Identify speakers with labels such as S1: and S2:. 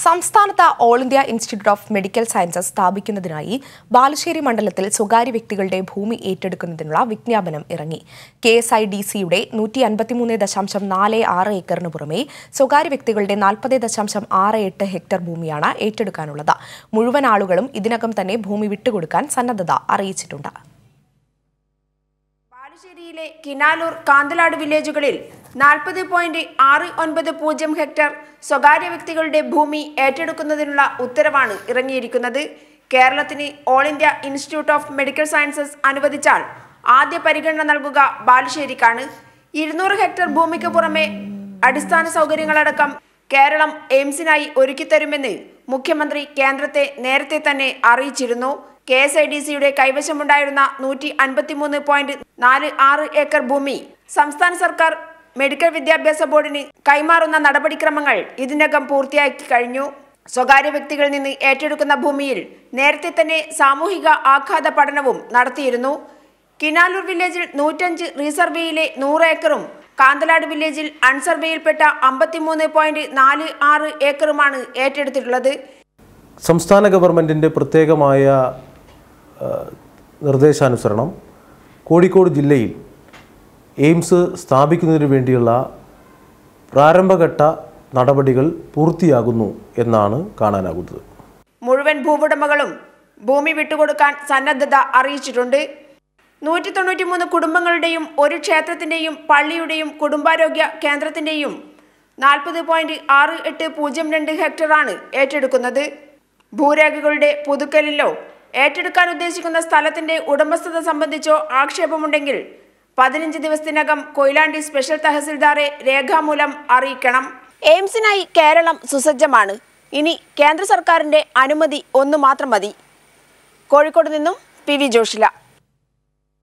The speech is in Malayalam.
S1: സംസ്ഥാനത്ത് all India institute of medical sciences സ്ഥാപിക്കുന്നതിനായി ബാലുശ്ശേരി മണ്ഡലത്തിൽ സ്വകാര്യ വ്യക്തികളുടെ ഭൂമി ഏറ്റെടുക്കുന്നതിനുള്ള വിജ്ഞാപനം ഇറങ്ങി കെ എസ് ഐ ഡി സിയുടെ നൂറ്റി അൻപത്തിമൂന്ന് ദശാംശം നാല് ആറ് ഏക്കറിന് പുറമെ സ്വകാര്യ വ്യക്തികളുടെ നാൽപ്പത് ദശാംശം ആറ് എട്ട് ഹെക്ടർ ഭൂമിയാണ് ഏറ്റെടുക്കാനുള്ളത് മുഴുവൻ ആളുകളും ഇതിനകം തന്നെ ഭൂമി വിട്ടുകൊടുക്കാൻ സന്നദ്ധത അറിയിച്ചിട്ടുണ്ട്
S2: ബാലുശ്ശേരിയിലെ കിനാലൂർ കാന്തലാട് വില്ലേജുകളിൽ നാൽപ്പത് പോയിന്റ് ആറ് ഒൻപത് പൂജ്യം ഹെക്ടർ സ്വകാര്യ വ്യക്തികളുടെ ഭൂമി ഏറ്റെടുക്കുന്നതിനുള്ള ഉത്തരവാണ് ഇറങ്ങിയിരിക്കുന്നത് കേരളത്തിന് all India institute of medical sciences അനുവദിച്ചാൽ ആദ്യ പരിഗണന നൽകുക ബാലുശ്ശേരിക്കാണ് ഇരുന്നൂറ് ഹെക്ടർ ഭൂമിക്ക് പുറമെ അടിസ്ഥാന സൗകര്യങ്ങളടക്കം കേരളം എയിംസിനായി ഒരുക്കിത്തരുമെന്ന് മുഖ്യമന്ത്രി കേന്ദ്രത്തെ നേരത്തെ തന്നെ അറിയിച്ചിരുന്നു കെ എസ് ഐ ഡി സിയുടെ കൈവശമുണ്ടായിരുന്ന നൂറ്റി അൻപത്തിമൂന്ന് പോയിന്റ് നാല് ആറ് ഏക്കർ ഭൂമി സംസ്ഥാന സർക്കാർ മെഡിക്കൽ വിദ്യാഭ്യാസ ബോർഡിന് കൈമാറുന്ന നടപടിക്രമങ്ങൾ ഇതിനകം പൂർത്തിയാക്കി കഴിഞ്ഞു സ്വകാര്യ വ്യക്തികളിൽ നിന്ന് ഏറ്റെടുക്കുന്ന ഭൂമിയിൽ നേരത്തെ തന്നെ സാമൂഹിക ആഘാത പഠനവും നടത്തിയിരുന്നു കിനാലൂർ വില്ലേജിൽ നൂറ്റഞ്ച് റീസർവേയിലെ നൂറ് ഏക്കറും കാന്തലാട് വില്ലേജിൽ അൺസർവേയിൽപ്പെട്ട അമ്പത്തിമൂന്ന് പോയിന്റ് നാല് ആറ് ഏക്കറുമാണ് ഏറ്റെടുത്തിട്ടുള്ളത്
S3: സംസ്ഥാന ഗവൺമെൻറ്റിൻ്റെ പ്രത്യേകമായ ആ, നിർദ്ദേശാനുസരണം കോഴിക്കോട് ജില്ലയിൽ എയിംസ് സ്ഥാപിക്കുന്നതിന് വേണ്ടിയുള്ള പ്രാരംഭഘട്ട നടപടികൾ പൂർത്തിയാകുന്നു എന്നാണ് കാണാനാകുന്നത്
S2: മുഴുവൻ ഭൂവുടമകളും ഭൂമി വിട്ടുകൊടുക്കാൻ സന്നദ്ധത അറിയിച്ചിട്ടുണ്ട് നൂറ്റി തൊണ്ണൂറ്റി മൂന്ന് കുടുംബങ്ങളുടെയും ഒരു ക്ഷേത്രത്തിന്റെയും പള്ളിയുടെയും കുടുംബാരോഗ്യ കേന്ദ്രത്തിന്റെയും നാൽപ്പത് പോയിന്റ് ആറ് എട്ട് പൂജ്യം രണ്ട് ഹെക്ടറാണ് ഏറ്റെടുക്കുന്നത് ഭൂരേഖകളുടെ പുതുക്കലിലോ ഏറ്റെടുക്കാൻ ഉദ്ദേശിക്കുന്ന സ്ഥലത്തിന്റെ ഉടമസ്ഥത സംബന്ധിച്ചോ ആക്ഷേപമുണ്ടെങ്കിൽ പതിനഞ്ച് ദിവസത്തിനകം കൊയിലാണ്ടി സ്പെഷ്യൽ തഹസിൽദാറെ രേഖാമൂലം അറിയിക്കണം എയിംസിനായി കേരളം സുസജ്ജമാണ് ഇനി കേന്ദ്ര സർക്കാരിന്റെ അനുമതി ഒന്നു മാത്രം മതി കോഴിക്കോട് നിന്നും പി വി ജോഷില